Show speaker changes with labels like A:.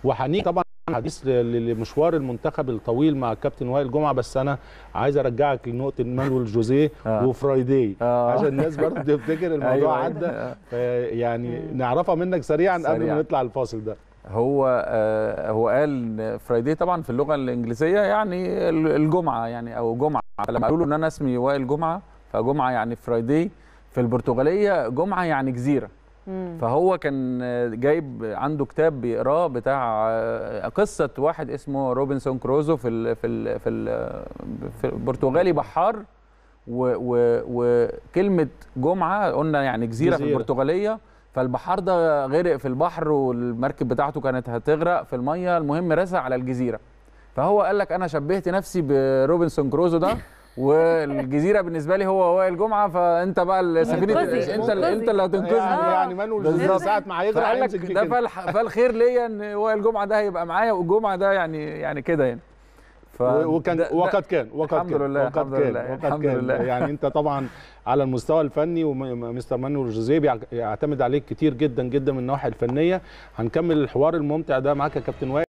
A: وهنيجي طبعا حديث ل- لمشوار المنتخب الطويل مع الكابتن وائل جمعه بس انا عايز ارجعك لنقطه مانويل جوزيه
B: آه.
A: وفرايداي
B: آه.
A: عشان الناس برضه تفتكر الموضوع
B: أيوة،
A: عدى
B: أيوة.
A: ف- يعني نعرفها منك سريعا قبل
B: سريعاً.
A: ما نطلع الفاصل ده
B: هو آه هو قال فرايداي طبعا في اللغه الانجليزيه يعني ال- الجمعه يعني او جمعه لما قالوا له ان انا اسمي وائل جمعه فجمعه يعني فرايداي في البرتغاليه جمعه يعني جزيره
C: مم.
B: فهو كان آه، جايب عنده كتاب بيقراه بتاع آه، قصه واحد اسمه روبنسون كروزو في ال في ال في, ال في البرتغالي بحار و- و- وكلمه جمعه قلنا يعني جزيره, في
A: جزيرة.
B: البرتغاليه فالبحار ده غرق في البحر والمركب بتاعته كانت هتغرق في الميه المهم رسى على الجزيره فهو قال لك انا شبهت نفسي بروبنسون كروزو ده والجزيره بالنسبه لي هو وائل جمعه فانت بقى السفينه
C: منقذي،
B: انت اللي انت اللي
A: يعني,
B: هتنقذني
A: يعني مانويل جوزيه
B: بالظبط.
A: ساعه ما هيغرق
B: فقال لك
A: هيمسك فيك
B: ده
A: انت.
B: فالح- فالخير ليا ان وائل جمعه ده هيبقى معايا والجمعه ده يعني يعني كده يعني ف
A: وكان
B: ده- ده-
A: وقد كان وقد
B: الحمد
A: كان
B: لله،
A: وقد
B: الحمد
A: كان
B: لله،
A: وقد
B: الحمد
A: كان
B: لله.
A: يعني انت طبعا على المستوى الفني ومستر مانويل جوزيه بيعتمد عليك كتير جدا جدا من الناحيه الفنيه هنكمل الحوار الممتع ده معاك يا كابتن وائل